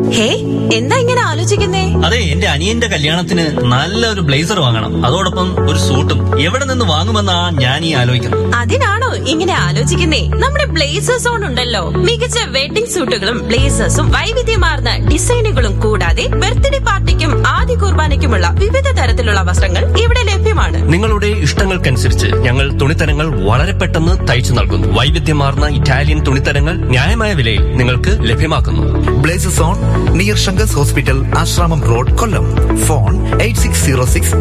ഹേ എന്താ ഇങ്ങനെ ആലോചിക്കുന്നേ അതെ എന്റെ അനിയന്റെ കല്യാണത്തിന് നല്ലൊരു ബ്ലേസർ വാങ്ങണം അതോടൊപ്പം ഒരു സൂട്ടും എവിടെ നിന്ന് വാങ്ങുമെന്നാ ഞാൻ ഈ ആലോചിക്കുന്നത് അതിനാണോ ഇങ്ങനെ ആലോചിക്കുന്നേ നമ്മുടെ ബ്ലേസേഴ്സ് ഓൺ ഉണ്ടല്ലോ മികച്ച വെഡിംഗ് സൂട്ടുകളും ബ്ലേസേഴ്സും വൈവിധ്യമാർന്ന ഡിസൈനുകളും കൂടാതെ ബർത്ത്ഡേ പാർട്ടിക്കും ആദ്യ കുർബാനയ്ക്കുമുള്ള വിവിധ തരത്തിലുള്ള വസ്ത്രങ്ങൾ ഇവിടെ ലഭ്യമാണ് നിങ്ങളുടെ ഇഷ്ടങ്ങൾക്കനുസരിച്ച് ഞങ്ങൾ തുണിത്തരങ്ങൾ വളരെ പെട്ടെന്ന് തയ്ച്ചു നൽകുന്നു വൈവിധ്യമാർന്ന ഇറ്റാലിയൻ തുണിത്തരങ്ങൾ ന്യായമായ വിലയിൽ നിങ്ങൾക്ക് ലഭ്യമാക്കുന്നു Blazes on near Shangas Hospital, Ashramam Road, Kollam. Phone 8606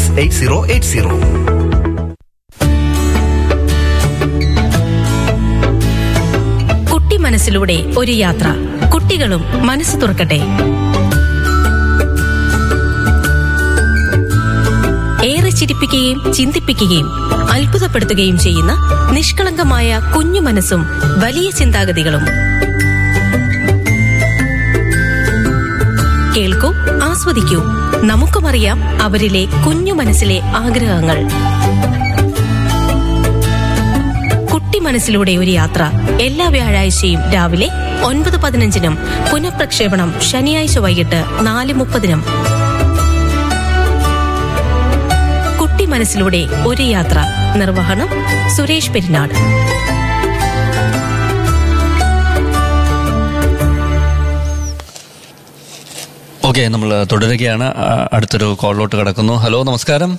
268080. കുട്ടി മനസ്സിലൂടെ ഒരു യാത്ര കുട്ടികളും മനസ്സ് തുറക്കട്ടെ ഏറെ ചിരിപ്പിക്കുകയും ചിന്തിപ്പിക്കുകയും അത്ഭുതപ്പെടുത്തുകയും ചെയ്യുന്ന നിഷ്കളങ്കമായ കുഞ്ഞു മനസ്സും വലിയ ചിന്താഗതികളും കേൾക്കൂ ആസ്വദിക്കൂ നമുക്കുമറിയാം അവരിലെ കുഞ്ഞു മനസ്സിലെ ആഗ്രഹങ്ങൾ കുട്ടി മനസ്സിലൂടെ ഒരു യാത്ര എല്ലാ വ്യാഴാഴ്ചയും രാവിലെ ഒൻപത് പതിനഞ്ചിനും പുനഃപ്രക്ഷേപണം ശനിയാഴ്ച വൈകിട്ട് നാല് മുപ്പതിനും കുട്ടി മനസ്സിലൂടെ ഒരു യാത്ര നിർവഹണം സുരേഷ് പെരിനാട് ഓക്കെ നമ്മൾ തുടരുകയാണ് ആ, അടുത്തൊരു കോളിലോട്ട് കിടക്കുന്നു ഹലോ നമസ്കാരം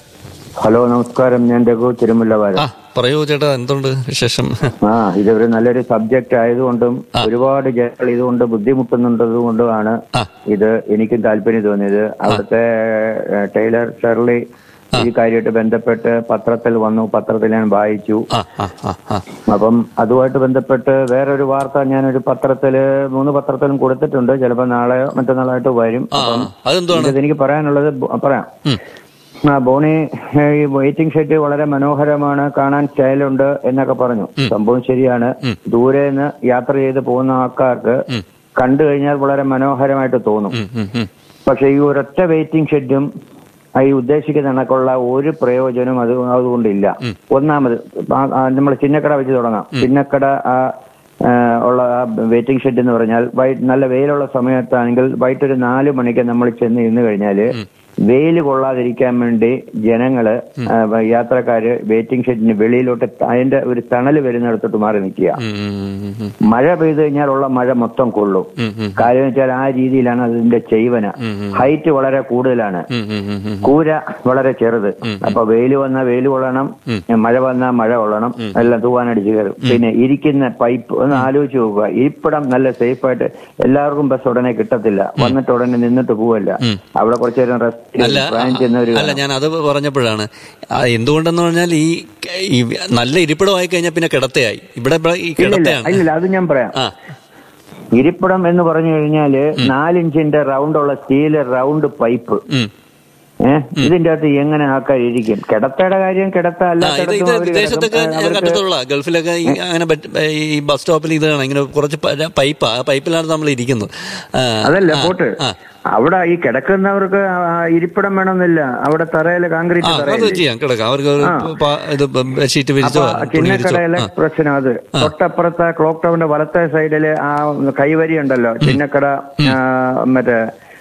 ഹലോ നമസ്കാരം ഞാൻ രഘു തിരുമുല്ലവാര ആ പറയൂ ചേട്ടാ എന്തുണ്ട് വിശേഷം ആ ഇതൊരു നല്ലൊരു സബ്ജക്റ്റ് ആയതുകൊണ്ടും ഒരുപാട് ജനങ്ങൾ ഇതുകൊണ്ട് ബുദ്ധിമുട്ടുന്നുണ്ടതുകൊണ്ടുമാണ് ആ. ഇത് എനിക്കും താല്പര്യം തോന്നിയത് അവിടുത്തെ ഏഹ്, ടൈലർ ഷെർലി ഈ കാര്യമായിട്ട് ബന്ധപ്പെട്ട് പത്രത്തിൽ വന്നു പത്രത്തിൽ ഞാൻ വായിച്ചു ആ ആ ആ ആ അപ്പം അതുമായിട്ട് ബന്ധപ്പെട്ട് വേറൊരു വാർത്ത ഞാനൊരു പത്രത്തില് മൂന്ന് പത്രത്തിലും കൊടുത്തിട്ടുണ്ട് ചിലപ്പോൾ നാളെ മറ്റന്നാളായിട്ട് വരും ആ അപ്പം അതെന്തുവാണ് ഇത് എനിക്ക് പറയാനുള്ളത് ബോ- പറയാം ഉം. ആ ബോണി ഏ, ഈ വെയിറ്റിംഗ് ഷെഡ് വളരെ മനോഹരമാണ് കാണാൻ സ്റ്റൈലുണ്ട് എന്നൊക്കെ പറഞ്ഞു സംഭവം ശരിയാണ് ദൂരെ നിന്ന് യാത്ര ചെയ്ത് പോകുന്ന ആൾക്കാർക്ക് കണ്ടു കഴിഞ്ഞാൽ വളരെ മനോഹരമായിട്ട് തോന്നും ഉം, ഉം, ഉം. പക്ഷെ ഈ ഒരൊറ്റ വെയിറ്റിംഗ് ഷെഡും ഈ ഉദ്ദേശിക്കുന്ന കണക്കുള്ള ഒരു പ്രയോജനം അത് അതുകൊണ്ടില്ല ഒന്നാമത് നമ്മൾ ചിന്നക്കട വെച്ച് തുടങ്ങാം ചിന്നക്കട ആ, ആ, ഉള്ള ആ വെയിറ്റിംഗ് ഷെഡ് എന്ന് പറഞ്ഞാൽ വൈ- നല്ല വെയിലുള്ള സമയത്താണെങ്കിൽ വൈകിട്ട് ഒരു നാല് മണിക്ക് നമ്മൾ ചെന്ന് ഇന്ന് കഴിഞ്ഞാല് വെയിൽ കൊള്ളാതിരിക്കാൻ വേണ്ടി ജനങ്ങള് ആ, യാത്രക്കാര് വെയിറ്റിംഗ് ഷെഡിന് വെളിയിലോട്ട് ത- അതിന്റെ ഒരു തണല് വരുന്നിടത്തോട്ട് മാറി നിൽക്കുക ഉം, ഉം, ഉം, ഉം. മഴ പെയ്തു കഴിഞ്ഞാൽ ഉള്ള മഴ മൊത്തം കൊള്ളും ഉം, ഉം. കാര്യം വെച്ചാൽ ആ രീതിയിലാണ് അതിന്റെ ചെയ്വന ഹൈറ്റ് വളരെ കൂടുതലാണ് ഉം, ഉം, ഉം, ഉം. കൂര വളരെ ചെറുത് അപ്പൊ വെയിൽ വന്നാൽ വെയിൽ കൊള്ളണം മഴ വന്നാൽ മഴ കൊള്ളണം എല്ലാം തൂവാനടിച്ച് കയറും പിന്നെ ഇരിക്കുന്ന പൈപ്പ് ഒന്ന് ആലോചിച്ച് നോക്കുക ഇരിപ്പിടം നല്ല സേഫ് ആയിട്ട് എല്ലാവർക്കും ബസ് ഉടനെ കിട്ടത്തില്ല വന്നിട്ട് ഉടനെ നിന്നിട്ട് പോവല്ല അവിടെ കുറച്ചു നേരം റെസ്റ്റ് അല്ല പ്രായം ചെന്നവര് അല്ല ഞാൻ അത് പറഞ്ഞപ്പോഴാണ് ആ, എന്തുകൊണ്ടെന്ന് പറഞ്ഞാൽ ഈ ഈ നല്ല ഇരിപ്പിടമായി കഴിഞ്ഞാൽ പിന്നെ കിടത്തയായി ഇവിടെ ഇവിടെ ഈ ഇല്ലില്ല കിടത്തയാണ് ഇല്ലില്ല അത് ഞാൻ പറയാം ആ ഇരിപ്പിടം എന്ന് പറഞ്ഞു കഴിഞ്ഞാല് നാലിഞ്ചിന്റെ റൗണ്ട് ഉള്ള സ്റ്റീൽ റൗണ്ട് പൈപ്പ് ഉം. ഏഹ് ഇതിന്റെ അകത്ത് എങ്ങനെ ആൾക്കാർ ഇരിക്കും കിടത്തയുടെ കാര്യം കിടത്ത ആ, ഇത് ഇത് അല്ലാത്തടത്തും അവര് വിദേശത്തൊക്കെ കിടക്കും. ഞാൻ അവർക്ക് കണ്ടിട്ടുള്ള ഗൾഫിലൊക്കെ ഈ അങ്ങനെ ബറ്റ്- ഈ ബസ് സ്റ്റോപ്പിൽ ഇതാണ് ഇങ്ങനെ കുറച്ച് പ- പൈപ്പാ ആ പൈപ്പിലാണ് നമ്മൾ ഇരിക്കുന്നത് ആ, അതല്ല ആ, പോട്ട് ആ. അവിടെ ഈ കിടക്കുന്നവർക്ക് ആ ഇരിപ്പിടം വേണമെന്നില്ല അവിടെ തറയില് ആ കാൺക്രീറ്റ് അത് തറയില് ചെയ്യാം കിടക്കാം അവർക്ക് ഒരു പ- ഇത് ഷീറ്റ് വിരിച്ചോ അപ്പൊ തുണി വിരിച്ചോ ചിന്നക്കടയിലെ ആ. പ്രശ്നം അത് തൊട്ടപ്പുറത്തെ ക്ലോക്ക് ടവറിന്റെ വലത്തെ സൈഡില് ആ കൈവരി ഉണ്ടല്ലോ ചിന്നക്കട ആ, മറ്റേ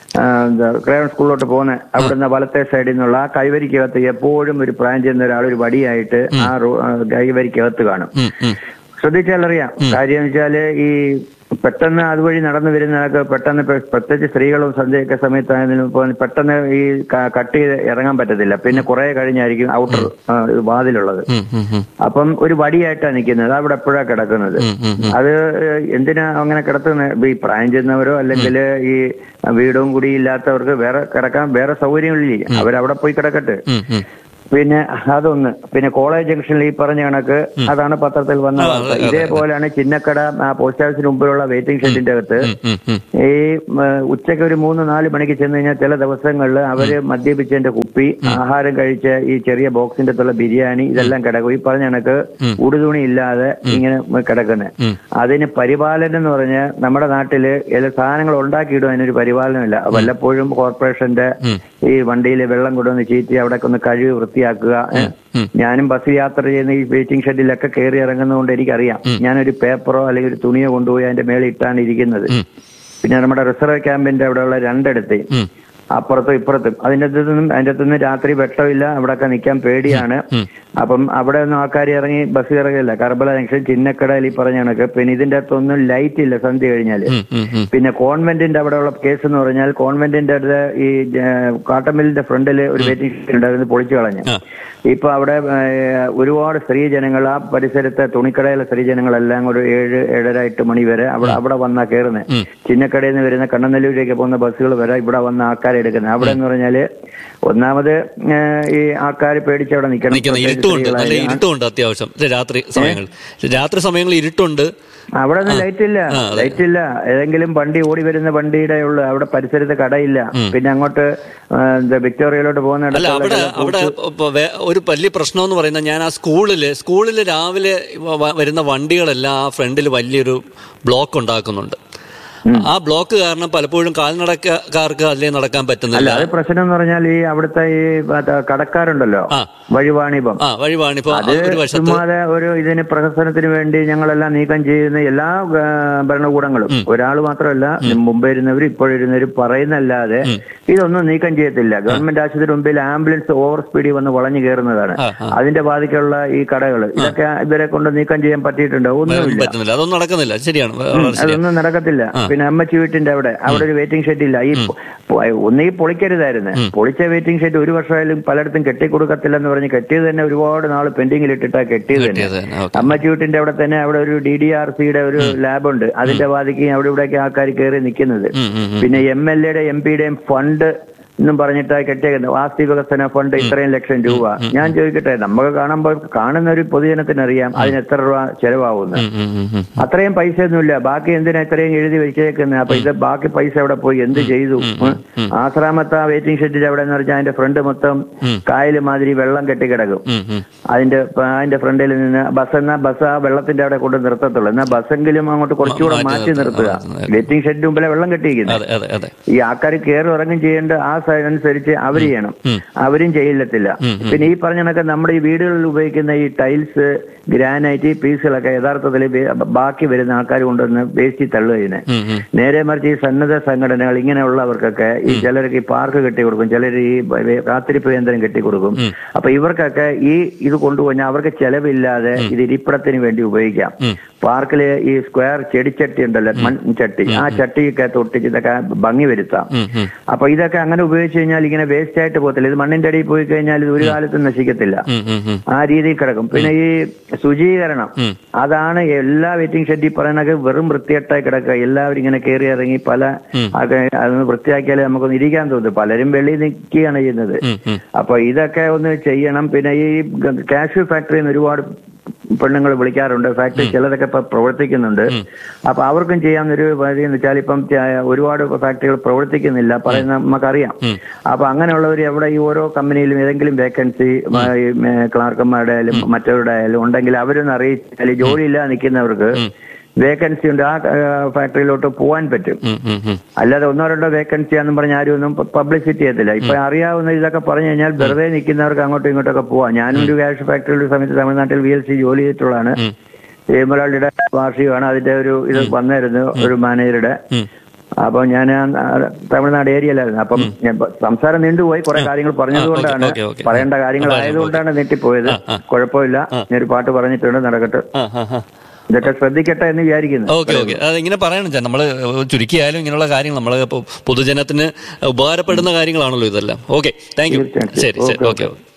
ക്രയോൺ സ്കൂളിലോട്ട് പോകുന്ന അവിടുന്ന് വലത്തെ സൈഡിൽ നിന്നുള്ള ആ കൈവരിക്കകത്ത് എപ്പോഴും ഒരു പ്രായം ചെയ്യുന്ന ഒരാൾ ഒരു വടിയായിട്ട് ആ റോ- ആ കൈവരിക്കകത്ത് കാണും ഉം, ഉം. ശ്രദ്ധിച്ചാൽ അറിയാം കാര്യം എന്ന് വെച്ചാല് ഈ പെട്ടെന്ന് അതുവഴി നടന്നു വരുന്നതൊക്കെ പെട്ടെന്ന് ഇപ്പൊ പ്രത്യേകിച്ച് സ്ത്രീകളും സന്ധ്യയൊക്കെ സമയത്തായാലും ഇപ്പൊ പെട്ടെന്ന് ഈ ക- കട്ട് ചെയ്ത് ഇറങ്ങാൻ പറ്റത്തില്ല പിന്നെ കുറെ കഴിഞ്ഞായിരിക്കും ഔട്ടർ വാതിലുള്ളത് ഉം, ഉം, ഉം. അപ്പം ഒരു വടിയായിട്ടാണ് നിൽക്കുന്നത് അവിടെ എപ്പോഴാ കിടക്കുന്നത് ഉം, ഉം, അത് എന്തിനാ അങ്ങനെ കിടത്തുന്നത് ഈ പ്രായം ചെന്നവരോ അല്ലെങ്കിൽ ഈ വീടും കൂടി ഇല്ലാത്തവർക്ക് വേറെ കിടക്കാൻ വേറെ സൗകര്യങ്ങളില്ലേ അവരവിടെ പോയി കിടക്കട്ടെ ഉം, ഉം. പിന്നെ അതൊന്ന് പിന്നെ കോളേജ് ജംഗ്ഷനിൽ ഈ പറഞ്ഞ കണക്ക് അതാണ് പത്രത്തിൽ വന്ന ആ, വാർത്ത അതെ, അതെ. ഇതേപോലെയാണ് ചിന്നക്കട ആ പോസ്റ്റ് ഓഫീസിന് മുമ്പിലുള്ള വെയിറ്റിംഗ് ഷെഡിന്റെ അകത്ത് ഉം, ഉം, ഉം. ഈ ഉം, ഉച്ചയ്ക്ക് ഒരു മൂന്ന് നാല് മണിക്ക് ചെന്ന് കഴിഞ്ഞാൽ ചില ദിവസങ്ങളിൽ അവര് മദ്യപിച്ചതിന്റെ കുപ്പി ആഹാരം കഴിച്ച ഈ ചെറിയ ബോക്സിന്റെ അകത്തുള്ള ബിരിയാണി ഇതെല്ലാം കിടക്കും ഈ പറഞ്ഞ കണക്ക് ഉടുതുണി ഇല്ലാതെ ഇങ്ങനെ കിടക്കുന്നത് അതിന് പരിപാലനം എന്ന് പറഞ്ഞാൽ നമ്മുടെ നാട്ടില് ചില സാധനങ്ങൾ ഉണ്ടാക്കിയിടും അതിനൊരു പരിപാലനമില്ല വല്ലപ്പോഴും കോർപ്പറേഷന്റെ ഈ വണ്ടിയിൽ വെള്ളം കൊണ്ടുവന്ന് ചീറ്റി അവിടെ ഒന്ന് കഴുകി വൃത്തിയാക്കുക ഏ. ഞാനും ബസ് യാത്ര ചെയ്യുന്ന ഈ വെയിറ്റിംഗ് ഷെഡിലൊക്കെ കയറി ഇറങ്ങുന്നതുകൊണ്ട് എനിക്കറിയാം ഞാനൊരു പേപ്പറോ അല്ലെങ്കിൽ ഒരു തുണിയോ കൊണ്ടുപോയി അതിന്റെ മേളിൽ ഇട്ടാണ് ഇരിക്കുന്നത് പിന്നെ നമ്മുടെ റിസർവ് ക്യാമ്പിന്റെ അവിടെയുള്ള രണ്ടിടത്ത് അപ്പുറത്തും ഇപ്പുറത്തും അതിന്റെ അകത്തു നിന്നും അതിന്റെ അകത്തു നിന്ന് രാത്രി വെട്ടമില്ല അവിടെയൊക്കെ നിൽക്കാൻ പേടിയാണ് അപ്പം അവിടെ ഒന്നും ആൾക്കാർ ഇറങ്ങി ബസ് ഇറങ്ങില്ല കർബല ജംഗ്ഷൻ ചിന്നക്കടയിൽ ഈ പറഞ്ഞ കണക്ക് പിന്നെ ഇതിന്റെ അകത്തൊന്നും ലൈറ്റ് ഇല്ല സന്ധ്യ കഴിഞ്ഞാല് പിന്നെ കോൺവെന്റിന്റെ അവിടെയുള്ള കേസ് എന്ന് പറഞ്ഞാൽ കോൺവെന്റിന്റെ അടുത്ത് ഈ ഏഹ്, കാട്ടമില്ലിന്റെ ഫ്രണ്ടിൽ ഒരു വെയിറ്റിംഗ് ഷെഡ് ഉണ്ടായിരുന്നു പൊളിച്ചു കളഞ്ഞു ഇപ്പൊ അവിടെ ഏഹ്, ഒരുപാട് സ്ത്രീജനങ്ങൾ ആ പരിസരത്തെ തുണിക്കടയിലെ സ്ത്രീജനങ്ങളെല്ലാം ഒരു ഏഴ് ഏഴര എട്ട് മണി വരെ അവിടെ അവിടെ വന്നാ കയറുന്നത് ചിന്നക്കടയിൽ നിന്ന് വരുന്ന കണ്ണനല്ലൂരിലേക്ക് പോകുന്ന ബസ്സുകൾ വരെ ഇവിടെ വന്ന ആൾക്കാരെ എടുക്കുന്നത് അവിടെ എന്ന് പറഞ്ഞാല് ഒന്നാമത് ഏഹ്, ഈ ആൾക്കാർ പേടിച്ച് അവിടെ നിൽക്കണം നിൽക്കുന്ന പ്രത്യേകിച്ച് ഇരുട്ടുമുണ്ട് നല്ല സ്ത്രീകളായാലും. ഇരുട്ടുമുണ്ട് അത്യാവശ്യം ഇത് രാത്രി സമയങ്ങളിൽ രാത്രി സമയങ്ങളിൽ ഇരുട്ടുണ്ട് അവിടെ ഒന്നും ലൈറ്റ് ഇല്ല ആ, അതെ. ലൈറ്റ് ഇല്ല ഏതെങ്കിലും വണ്ടി ഓടി വരുന്ന വണ്ടിയുടെ ഉള്ളു അവിടെ പരിസരത്ത് കടയില്ല പിന്നെ അങ്ങോട്ട് ആ, എന്താ വിക്ടോറിയയിലോട്ട് പോകുന്ന അല്ല ഇടത്തുള്ള അവിടെ ചില അവിടെ fruits- ഇപ്പൊ വേ- ഒരു വലിയ പ്രശ്നം എന്ന് പറയുന്നത് ഞാൻ ആ സ്കൂളില് സ്കൂളിൽ രാവിലെ വ- വ- വരുന്ന വണ്ടികളെല്ലാം ആ ഫ്രണ്ടിൽ വലിയൊരു ബ്ലോക്ക് ഉണ്ടാക്കുന്നുണ്ട് ആ ബ്ലോക്ക് കാരണം പലപ്പോഴും കാൽനടക്കാർക്ക് അതിലേ നടക്കാൻ അല്ല പറ്റുന്നില്ല അത് പ്രശ്നം എന്ന് പറഞ്ഞാൽ ഈ അവിടുത്തെ ഈ മറ്റേ കടക്കാരുണ്ടല്ലോ ആ. വഴിവാണിഭം ആ വഴിവാണിപ്പോ അത് ഒരു വശത്ത് ചുമ്മാതെ ഒരു ഇതിന് പ്രഹസനത്തിന് വേണ്ടി ഞങ്ങളെല്ലാം നീക്കം ചെയ്യുന്ന എല്ലാ ആ, ഭരണകൂടങ്ങളും ഒരാൾ മാത്രമല്ല മുമ്പ് ഇരുന്നവരും ഇപ്പോഴിരുന്നവരും പറയുന്നല്ലാതെ ഇതൊന്നും നീക്കം ചെയ്യത്തില്ല ഗവൺമെന്റ് ആശുപത്രി മുമ്പിൽ ആംബുലൻസ് ഓവർ സ്പീഡിൽ വന്ന് വളഞ്ഞു കയറുന്നതാണ് ആ, ആ. അതിന്റെ ബാധിക്കുള്ള ഈ കടകൾ ഇതൊക്കെ ഇവരെ കൊണ്ട് നീക്കം ചെയ്യാൻ പറ്റിയിട്ടുണ്ടോ ഒന്നുമില്ല പറ്റുന്നില്ല അതൊന്നും നടക്കുന്നില്ല ശരിയാണ് വളരെ ശരിയാണ്. അതൊന്നും നടക്കത്തില്ല പിന്നെ അമ്മച്ചി വീട്ടിന്റെ അവിടെ അവിടെ ഒരു വെയിറ്റിംഗ് ഷെഡ് ഇല്ല ഈ പൊ- പൊ- ഒന്നുകിൽ പൊളിക്കരുതായിരുന്നു പൊളിച്ച വെയിറ്റിംഗ് ഷെഡ് ഒരു വർഷമായാലും പലയിടത്തും കെട്ടിക്കൊടുക്കത്തില്ലെന്ന് പറഞ്ഞ് കെട്ടിയത് തന്നെ ഒരുപാട് നാൾ പെൻഡിങ്ങിൽ ഇട്ടിട്ടാ കെട്ടിയത് കെട്ടിയത് തന്നെ തന്നെ, ഓക്കേ. അമ്മച്ചി വീട്ടിന്റെ അവിടെ തന്നെ അവിടെ ഒരു ഡി ഡി ആർ സിയുടെ ഒരു ലാബ് ഉണ്ട് അതിന്റെ വാതിക്ക് അവിടെ ഇവിടെയൊക്കെ ആൾക്കാർ കയറി നിൽക്കുന്നത് പിന്നെ എം എൽ എയുടെ എം പിയുടെയും ഫണ്ട് എന്നും പറഞ്ഞിട്ട് കെട്ടിയേക്കുന്നത് ആസ്തി വികസന ഫണ്ട് ഇത്രയും ലക്ഷം രൂപ ഞാൻ ചോദിക്കട്ടെ നമുക്ക് കാണുമ്പോൾ കാണുന്ന ഒരു പൊതുജനത്തിന് അറിയാം അതിന് എത്ര രൂപ ചെലവാകുന്നു ഉം, ഉം, ഉം, ഉം. അത്രയും പൈസ ഒന്നുമില്ല ബാക്കി എന്തിനാ ഇത്രയും എഴുതി വെച്ചേക്കുന്നത് അപ്പൊ ഇത് ബാക്കി പൈസ അവിടെ പോയി എന്ത് ചെയ്തു ഉം. ആശ്രാമത്തെ ആ വെയിറ്റിംഗ് ഷെഡിന്റെ അവിടെ എന്ന് പറഞ്ഞാൽ അതിന്റെ ഫ്രണ്ട് മൊത്തം കായല് മാതിരി വെള്ളം കെട്ടിക്കിടക്കും ഉം, ഉം. അതിന്റെ പ- അതിന്റെ ഫ്രണ്ടിൽ നിന്ന് ബസ് എന്നാ ബസ് ആ വെള്ളത്തിന്റെ അവിടെ കൊണ്ട് നിർത്തത്തുള്ളൂ എന്നാ ബസ്സെങ്കിലും അങ്ങോട്ട് കുറച്ചുകൂടെ മാറ്റി മാറ്റി നിർത്തുക. നിർത്തുക അതെ. വെയിറ്റിംഗ് ഷെഡിന് മുമ്പിലെ വെള്ളം കെട്ടിയിരിക്കുന്നത് അതെ അതെ അതെ ഈ ആൾക്കാർ കയറി ഇറങ്ങും ചെയ്യേണ്ട ആ സൈഡ് അനുസരിച്ച് അവർ ചെയ്യണം അവരും ചെയ്യില്ലത്തില്ല പിന്നെ ഈ പറഞ്ഞ കണക്ക് നമ്മുടെ ഈ വീടുകളിൽ ഉപയോഗിക്കുന്ന ഈ ടൈൽസ് ഗ്രാനൈറ്റ് ഈ പീസുകളൊക്കെ യഥാർത്ഥത്തിൽ ബേ- ബാക്കി വരുന്ന ആൾക്കാർ കൊണ്ടുവന്ന് വേസ്റ്റ് തള്ളുക ചെയ്യുന്നത് ഉം, ഉം. നേരെ മറിച്ച് ഈ സന്നദ്ധ സംഘടനകൾ ഇങ്ങനെയുള്ളവർക്കൊക്കെ ഈ ചിലർക്ക് ഈ പാർക്ക് കെട്ടി കൊടുക്കും ചിലർ ഈ വ- കാത്തിരിപ്പ് കേന്ദ്രം കെട്ടി കൊടുക്കും അപ്പൊ ഇവർക്കൊക്കെ ഈ ഇത് കൊണ്ടുപോയി അവർക്ക് ചെലവില്ലാതെ ഇത് ഇരിപ്പിടത്തിന് വേണ്ടി ഉപയോഗിക്കാം പാർക്കില് ഈ സ്ക്വയർ ചെടിച്ചട്ടി ഉണ്ടല്ലോ മൺചട്ടി ആ ചട്ടിയൊക്കെ തൊട്ടിച്ച് ഇതൊക്കെ ഭംഗി വരുത്താം അപ്പൊ ഇതൊക്കെ അങ്ങനെ ഉപയോഗിച്ച് കഴിഞ്ഞാൽ ഇങ്ങനെ വേസ്റ്റ് ആയിട്ട് പോകത്തില്ല ഇത് മണ്ണിന്റെ അടിയിൽ പോയി കഴിഞ്ഞാൽ ഇത് ഒരു കാലത്തും നശിക്കത്തില്ല ഉം, ഉം, ഉം. ആ രീതിയിൽ കിടക്കും പിന്നെ ഈ ശുചീകരണം അതാണ് എല്ലാ വെയിറ്റിംഗ് ഷെഡിൽ പറയണത് വെറും വൃത്തികെട്ടായി കിടക്കുക എല്ലാവരും ഇങ്ങനെ കയറി ഇറങ്ങി പല ആൾക്കാ- അതൊന്ന് വൃത്തിയാക്കിയാലേ നമുക്കൊന്ന് ഇരിക്കാൻ തോന്നും പലരും വെളിയിൽ നിൽക്കുകയാണ് ചെയ്യുന്നത് അപ്പൊ ഇതൊക്കെ ഒന്ന് ചെയ്യണം പിന്നെ ഈ കാഷ്യൂ ഫാക്ടറിയിൽ നിന്ന് ഒരുപാട് പെണ്ണുങ്ങൾ വിളിക്കാറുണ്ട് ഫാക്ടറി ചിലതൊക്കെ ഇപ്പൊ പ്രവർത്തിക്കുന്നുണ്ട് അപ്പൊ അവർക്കും ചെയ്യാവുന്നൊരു വഴി എന്ന് വെച്ചാൽ ഇപ്പം ച- ഒരുപാട് ഫാക്ടറികൾ പ്രവർത്തിക്കുന്നില്ല പറയുന്ന നമുക്കറിയാം അപ്പൊ അങ്ങനെയുള്ളവർ എവിടെ ഈ ഓരോ കമ്പനിയിലും ഏതെങ്കിലും വേക്കൻസി ക്ലാർക്കന്മാരുടെ ആയാലും മറ്റവരുടെ ആയാലും ഉണ്ടെങ്കിൽ അവരൊന്ന് അറിയിച്ചാൽ ജോലിയില്ലാതെ നിൽക്കുന്നവർക്ക് വേക്കൻസി ഉണ്ട് ആ ഫാക്ടറിയിലോട്ട് പോകാൻ പറ്റും ഉം, ഉം, ഉം. അല്ലാതെ ഒന്നോ രണ്ടോ വേക്കൻസി ആണെന്ന് പറഞ്ഞ് ആരും ഒന്നും പബ്ലിസിറ്റി ചെയ്യത്തില്ല ഇപ്പൊ അറിയാവുന്ന ഇതൊക്കെ പറഞ്ഞു കഴിഞ്ഞാൽ വെറുതെ നിൽക്കുന്നവർക്ക് അങ്ങോട്ടും ഇങ്ങോട്ടൊക്കെ പോവാം ഞാനും ഒരു ക്യാഷ് ഫാക്ടറിയുടെ സമയത്ത് തമിഴ്നാട്ടിൽ വി എൽ സി ജോലി ചെയ്തിട്ടുള്ളതാണ് ഏമലാളിയുടെ വാർഷികമാണ് അതിന്റെ ഒരു ഇത് വന്നായിരുന്നു ഒരു മാനേജറുടെ അപ്പൊ ഞാൻ തമിഴ്നാട് ഏരിയയിലായിരുന്നു അപ്പം ഞാൻ പ- സംസാരം നീണ്ടുപോയി കുറെ കാര്യങ്ങൾ പറഞ്ഞതുകൊണ്ടാണ് ഓക്കേ, ഓക്കേ. പറയേണ്ട കാര്യങ്ങൾ ആ, ആയതുകൊണ്ടാണ് നീട്ടിപ്പോയത് കുഴപ്പമില്ല ഞാനൊരു പാട്ട് പറഞ്ഞിട്ടുണ്ട് നടക്കട്ടെ ആ, ആ, ആ. ഇതൊക്കെ ശ്രദ്ധിക്കട്ടെ എന്ന് വിചാരിക്കുന്നു ഓക്കെ ഓക്കെ അത് ഇങ്ങനെ പറയണം ചാ. നമ്മള് ചുരുക്കിയായാലും ഇങ്ങനെയുള്ള കാര്യങ്ങൾ നമ്മൾ പൊതുജനത്തിന് ഉപകാരപ്പെടുന്ന കാര്യങ്ങളാണല്ലോ ഇതെല്ലാം ഓക്കെ താങ്ക് യു തീർച്ചയായും. ശരി ശരി ഓക്കെ, ഓക്കെ ഓക്കെ.